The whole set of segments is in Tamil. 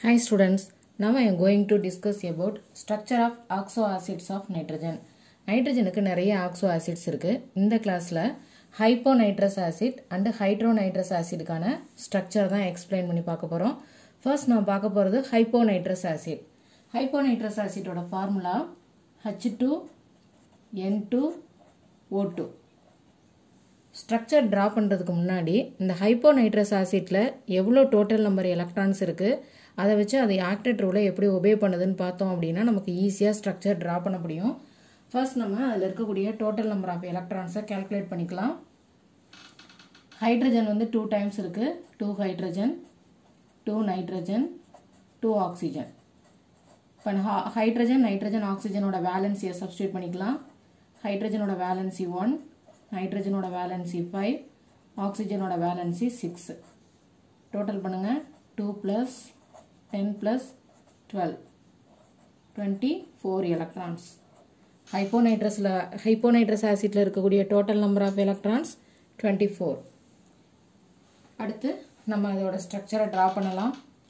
Hi students, now I am going to discuss about structure of oxo acids of nitrogen. நைட்ரஜனுக்கு நிறைய ஆக்சோ ஆசிட்ஸ் இருக்கு இந்த கிளாஸ்ல ஹைப்போநைட்ரஸ் ஆசிட் அண்ட் ஹைட்ரோநைட்ரஸ் ஆசிடுக்கான ஸ்ட்ரக்சர் தான் எக்ஸ்பிளைன் பண்ணி பார்க்க போறோம் ஃபர்ஸ்ட் நான் பார்க்க போறது ஹைப்போநைட்ரஸ் ஆசிட் ஹைப்போநைட்ரஸ் ஆசிட்டோட formula H two N two O two structure draw பண்ணுறதுக்கு முன்னாடி இந்த ஹைப்போநைட்ரஸ் ஆசிட்டில் எவ்வளோ டோட்டல் நம்பர் எலக்ட்ரான்ஸ் இருக்குது அதை வச்சு அது ஆக்டட் ரூலை எப்படி ஒபே பண்ணுதுன்னு பார்த்தோம் அப்படின்னா நமக்கு ஈஸியாக ஸ்ட்ரக்சர் ட்ரா பண்ண முடியும் ஃபர்ஸ்ட் நம்ம அதில் இருக்கக்கூடிய டோட்டல் நம்பர் ஆஃப் எலக்ட்ரான்ஸை கேல்குலேட் பண்ணிக்கலாம் ஹைட்ரஜன் வந்து டூ டைம்ஸ் இருக்குது two hydrogen two nitrogen two oxygen இப்போ ஹைட்ரஜன் நைட்ரஜன் ஆக்சிஜனோட வேலன்சியை சப்ஸ்டியூட் பண்ணிக்கலாம் ஹைட்ரஜனோட வேலன்சி ஒன் நைட்ரஜனோட வேலன்சி ஃபைவ் ஆக்சிஜனோட வேலன்சி சிக்ஸ் டோட்டல் பண்ணுங்கள் two plus ten plus twelve twenty four electrons ஹைப்போநைட்ரஸில் ஹைப்போநைட்ரஸ் ஆசிட்டில் இருக்கக்கூடிய total number of electrons twenty four அடுத்து நம்ம அதோட ஸ்ட்ரக்சரை ட்ரா பண்ணலாம்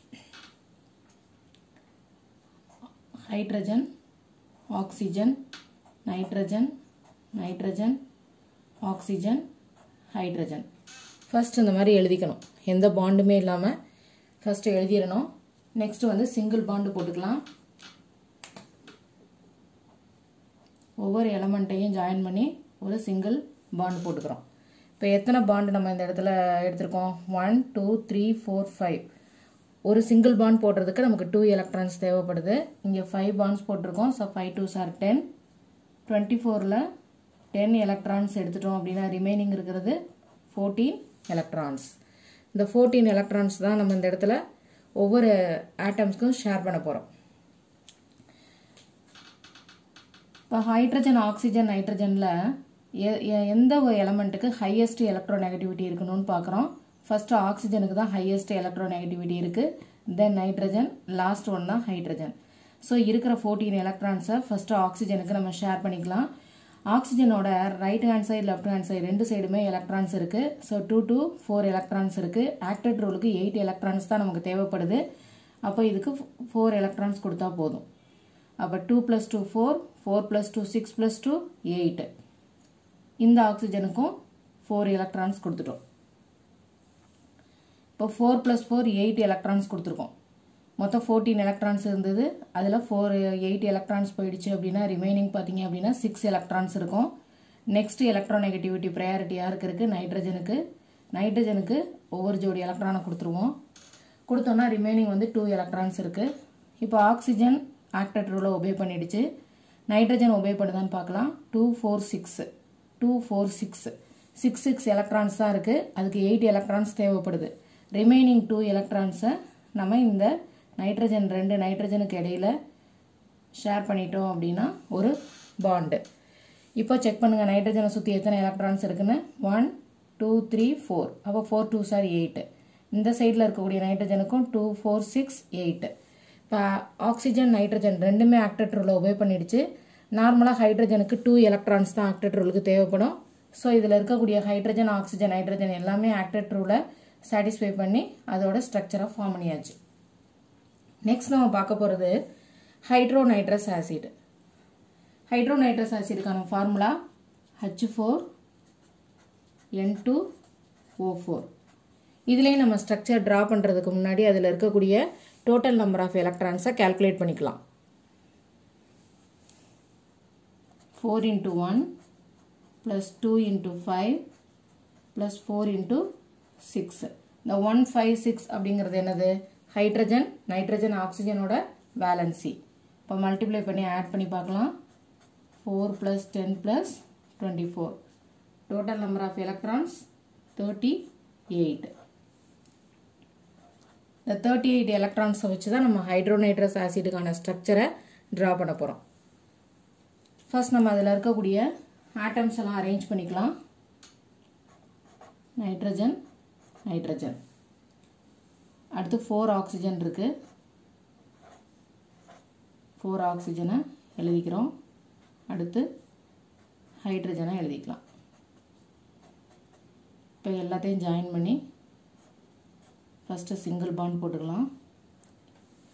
hydrogen oxygen nitrogen nitrogen oxygen hydrogen first இந்த மாதிரி எழுதிக்கணும் எந்த பாண்டுமே இல்லாமல் ஃபர்ஸ்ட் எழுதிடணும் நெக்ஸ்ட் வந்து சிங்கிள் பாண்டு போட்டுக்கலாம் ஒவ்வொரு எலமெண்ட்டையும் ஜாயின் பண்ணி ஒரு சிங்கிள் பாண்டு போட்டுக்கிறோம் இப்போ எத்தனை பாண்டு நம்ம இந்த இடத்துல எடுத்திருக்கோம் one two three four five ஒரு சிங்கிள் பாண்ட் போடுறதுக்கு நமக்கு டூ எலக்ட்ரான்ஸ் தேவைப்படுது இங்கே ஃபைவ் பாண்ட்ஸ் போட்டிருக்கோம் so five two are ten twenty ஃபோரில் டென் எலக்ட்ரான்ஸ் எடுத்துட்டோம் அப்படின்னா ரிமைனிங் இருக்கிறது ஃபோர்டீன் எலக்ட்ரான்ஸ் இந்த ஃபோர்டீன் எலக்ட்ரான்ஸ் தான் நம்ம இந்த இடத்துல ஒவ்வொரு ஆட்டம்ஸ்க்கும் ஷேர் பண்ண போகிறோம் இப்போ ஹைட்ரஜன் ஆக்சிஜன் நைட்ரஜனில் எந்த ஒரு எலமெண்ட்டுக்கு ஹையஸ்ட் எலக்ட்ரோ நெகட்டிவிட்டி இருக்கணும்னு பார்க்குறோம் ஃபஸ்ட்டு ஆக்சிஜனுக்கு தான் ஹையஸ்ட் எலக்ட்ரோ நெகட்டிவிட்டி இருக்குது தென் நைட்ரஜன் லாஸ்ட் ஒன் தான் ஹைட்ரஜன் ஸோ இருக்கிற ஃபோர்டீன் எலக்ட்ரான்ஸை ஃபஸ்ட்டு ஆக்சிஜனுக்கு நம்ம ஷேர் பண்ணிக்கலாம் ஆக்சிஜனோட right hand side left hand side ரெண்டு சைடுமே எலக்ட்ரான்ஸ் இருக்குது so two two four electrons இருக்குது ஆக்டட் ரோலுக்கு எயிட் எலக்ட்ரான்ஸ் தான் நமக்கு தேவைப்படுது அப்போ இதுக்கு ஃபோர் எலக்ட்ரான்ஸ் கொடுத்தா போதும் அப்போ two plus two four four plus two six plus two eight இந்த ஆக்சிஜனுக்கும் ஃபோர் எலக்ட்ரான்ஸ் கொடுத்துட்டோம் இப்போ four plus four eight electrons கொடுத்துருக்கோம் மொத்தம் ஃபோர்டீன் எலக்ட்ரான்ஸ் இருந்தது அதில் ஃபோர் எயிட் எலக்ட்ரான்ஸ் போயிடுச்சு அப்படின்னா ரிமைனிங் பார்த்தீங்க அப்படின்னா சிக்ஸ் எலக்ட்ரான்ஸ் இருக்கும் நெக்ஸ்ட் எலக்ட்ரோ நெகட்டிவிட்டி ப்ரையாரிட்டி யாருக்கு இருக்குது நைட்ரஜனுக்கு நைட்ரஜனுக்கு ஒவ்வொரு ஜோடி எலக்ட்ரானை கொடுத்துருவோம் கொடுத்தோன்னா ரிமைனிங் வந்து டூ எலக்ட்ரான்ஸ் இருக்குது இப்போ ஆக்சிஜன் ஆக்டட் ரூலை ஒபே பண்ணிடுச்சு நைட்ரஜன் ஒபே பண்ணுதான்னு பார்க்கலாம் two four six two four six six six electrons தான் இருக்குது அதுக்கு எயிட் எலக்ட்ரான்ஸ் தேவைப்படுது ரிமைனிங் டூ எலக்ட்ரான்ஸை நம்ம இந்த நைட்ரஜன் ரெண்டு நைட்ரஜனுக்கு இடையில ஷேர் பண்ணிட்டோம் அப்படின்னா ஒரு பாண்டு இப்போ செக் பண்ணுங்கள் நைட்ரஜனை சுற்றி எத்தனை எலக்ட்ரான்ஸ் இருக்குன்னு ஒன் டூ த்ரீ ஃபோர் அப்போ ஃபோர் டூ சார் எயிட்டு இந்த சைடில் இருக்கக்கூடிய நைட்ரஜனுக்கும் டூ ஃபோர் சிக்ஸ் எயிட்டு இப்போ ஆக்சிஜன் நைட்ரஜன் ரெண்டுமே ஆக்டட் ரூலில் ஒபே பண்ணிடுச்சு நார்மலாக ஹைட்ரஜனுக்கு டூ எலக்ட்ரான்ஸ் தான் ஆக்டட் ரூலுக்கு தேவைப்படும் ஸோ இதில் இருக்கக்கூடிய ஹைட்ரஜன் ஆக்சிஜன் நைட்ரஜன் எல்லாமே ஆக்டட் ரூலை சாட்டிஸ்ஃபை பண்ணி அதோட ஸ்ட்ரக்சரை ஃபார்ம் பண்ணியாச்சு நெக்ஸ்ட் நம்ம பார்க்க போகிறது ஹைட்ரோநைட்ரஸ் ஆசிட் ஹைட்ரோநைட்ரஸ் ஆசிடுக்கான formula H four N two O four இதுலேயும் நம்ம ஸ்ட்ரக்சர் ட்ரா பண்ணுறதுக்கு முன்னாடி அதில் இருக்கக்கூடிய டோட்டல் நம்பர் ஆஃப் எலக்ட்ரான்ஸை கேல்குலேட் பண்ணிக்கலாம் four into one plus two into five plus four into six இந்த ஒன் ஃபைவ் சிக்ஸ் அப்படிங்கிறது என்னது ஹைட்ரஜன் நைட்ரஜன் ஆக்சிஜனோட வேலன்சி இப்போ மல்டிப்ளை பண்ணி ஆட் பண்ணி பார்க்கலாம் four plus ten plus twenty four total number of electrons thirty eight இந்த தேர்ட்டி எயிட் எலக்ட்ரான்ஸை வச்சு தான் நம்ம ஹைட்ரோநைட்ரஸ் ஆசிடுக்கான ஸ்ட்ரக்சரை ட்ரா பண்ண போகிறோம் ஃபர்ஸ்ட் நம்ம அதில் இருக்கக்கூடிய ஆட்டம்ஸ் எல்லாம் அரேஞ்ச் பண்ணிக்கலாம் நைட்ரஜன் நைட்ரஜன் அடுத்து ஃபோர் ஆக்சிஜன் இருக்கு ஃபோர் ஆக்சிஜனை எழுதிக்கிறோம் அடுத்து ஹைட்ரஜனை எழுதிக்கலாம் இப்போ எல்லாத்தையும் ஜாயின் பண்ணி ஃபஸ்ட்டு சிங்கிள் பாண்ட் போட்டுக்கலாம்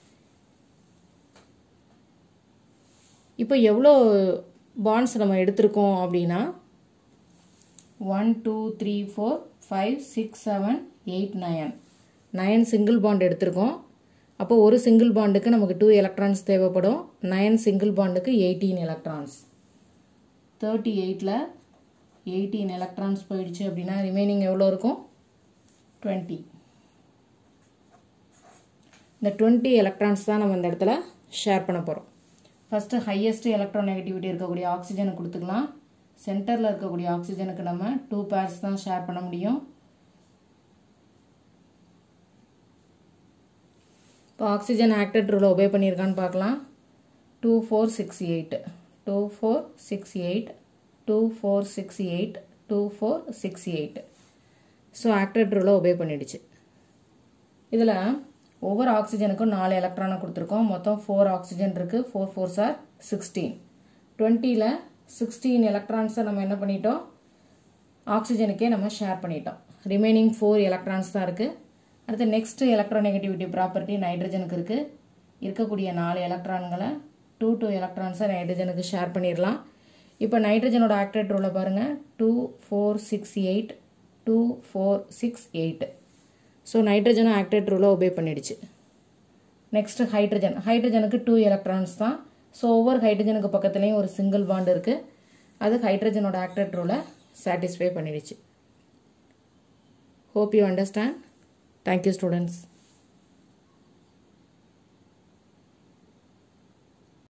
இப்போ எவ்வளோ பாண்ட்ஸ் நம்ம எடுத்திருக்கோம் அப்படின்னா one two three four five six seven eight nine nine single bond எடுத்திருக்கோம் அப்போ ஒரு சிங்கிள் பாண்டுக்கு நமக்கு டூ எலக்ட்ரான்ஸ் தேவைப்படும் நயன் சிங்கிள் பாண்டுக்கு எயிட்டீன் எலக்ட்ரான்ஸ் தேர்ட்டி எயிட்டில் எயிட்டீன் எலக்ட்ரான்ஸ் போயிடுச்சு அப்படின்னா ரிமைனிங் எவ்வளோ இருக்கும் டுவெண்ட்டி இந்த டுவெண்ட்டி எலக்ட்ரான்ஸ் தான் நம்ம இந்த இடத்துல ஷேர் பண்ண போகிறோம் ஃபஸ்ட்டு ஹையஸ்ட் எலக்ட்ரான் நெகட்டிவிட்டி இருக்கக்கூடிய ஆக்சிஜனை கொடுத்துக்கலாம் சென்டரில் இருக்கக்கூடிய ஆக்சிஜனுக்கு நம்ம டூ பேர்ஸ் தான் ஷேர் பண்ண முடியும் இப்போ ஆக்சிஜன் ஆக்டட் ரூலை ஒபே பண்ணியிருக்கான்னு பார்க்கலாம் two four six eight two four six eight two four six eight two four six eight so octet ரூலை ஒபே பண்ணிடுச்சு இதில் ஒவ்வொரு ஆக்சிஜனுக்கும் நாலு எலக்ட்ரானை கொடுத்துருக்கோம் மொத்தம் ஃபோர் ஆக்சிஜன் இருக்குது ஃபோர் ஃபோர் சார் சிக்ஸ்டீன் டுவெண்ட்டியில் சிக்ஸ்டீன் எலக்ட்ரான்ஸை நம்ம என்ன பண்ணிட்டோம் ஆக்சிஜனுக்கே நம்ம ஷேர் பண்ணிட்டோம் ரிமைனிங் ஃபோர் எலக்ட்ரான்ஸ் தான் இருக்குது அடுத்து நெக்ஸ்ட் எலக்ட்ரோநெகட்டிவிட்டி ப்ராப்பர்ட்டி நைட்ரஜனுக்கு இருக்குது இருக்கக்கூடிய நாலு எலக்ட்ரான்களை டூ டூ எலக்ட்ரான்ஸை நைட்ரஜனுக்கு ஷேர் பண்ணிடலாம் இப்போ நைட்ரஜனோட ஆக்டேட் ரோலை பாருங்கள் two four six eight two four six eight so நைட்ரஜனும் ஆக்டேட் ரூலை ஒபே பண்ணிடுச்சு நெக்ஸ்ட் ஹைட்ரஜன் ஹைட்ரஜனுக்கு டூ எலக்ட்ரான்ஸ் தான் ஸோ ஒவ்வொரு ஹைட்ரஜனுக்கு பக்கத்துலேயும் ஒரு சிங்கிள் பாண்ட் இருக்குது அது ஹைட்ரஜனோட ஆக்டேட் ரூலை சாட்டிஸ்ஃபை பண்ணிடுச்சு hope you understand thank you students